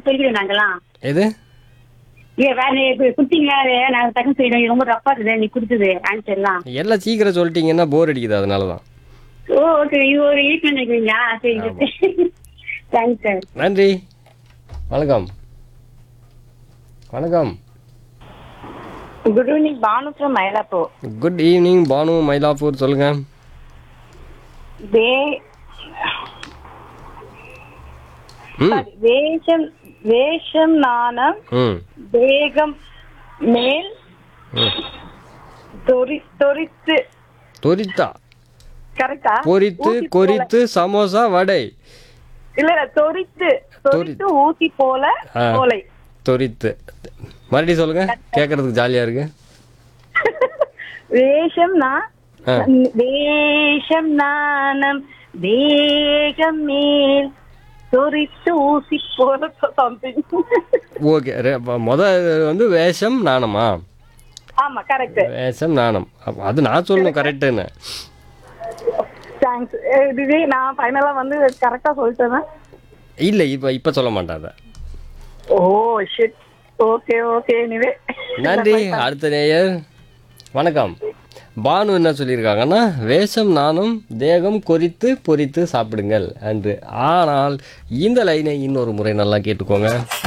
சொல்லிடுவோம் நாங்கெல்லாம் எது ஏ வேற நீ இப்ப குடுத்தீங்க அது நான் டக்குன்னு சொல்லிடுவேன் ரொம்ப ரப்பா இருக்குது நீ கொடுத்தது ஆன்சர்லாம் எல்லாம் சீக்கிரம் சொல்லிட்டீங்கன்னா போர் அடிக்குது அதனால தான் ஓ ஓகே இது ஒரு ஈட் நினைக்கிறீங்களா சரி தேங்க்ஸ் சார் நன்றி வணக்கம் வணக்கம் good evening Bhanu from Mylapore good evening Bhanu Mylapore சொல்லுங்க வே ம் வேஷம் வேஷம் நாணம் ம் வேகம் மேல் ம். தொரி தொரித்து தொரித்தா கரெக்டா பொரித்து ஊசி போல. கொரித்து சமோசா வடை இல்ல இல்ல தொரித்து தொரித்து ஊசி போல ஆ. போலை தொரித்து மறுபடியும் சொல்லுங்க கேட்கறதுக்கு ஜாலியா இருக்கு வேஷம் நான் ஆ. வேஷம் நாணம் வேகம் மேல் தொரித்து ஊசி போல சம்திங் ஓகே முத வந்து வேஷம் நாணமா ஆமா கரெக்ட் வேஷம் நாணம் அப்ப அது நான் சொல்லணும் கரெக்டுன்னு தேங்க்ஸ் இதுவே நான் ஃபைனலா வந்து கரெக்டா சொல்லிட்டேன் இல்லை இப்போ இப்போ சொல்ல மாட்டாத oh shit okay okay anyway நன்றி அடுத்த நேயர் வணக்கம் பானு என்ன சொல்லியிருக்காங்கன்னா வேஷம் நானும் தேகம் கொறித்து பொரித்து சாப்பிடுங்கள் என்று ஆனால் இந்த லைனை இன்னொரு முறை நல்லா கேட்டுக்கோங்க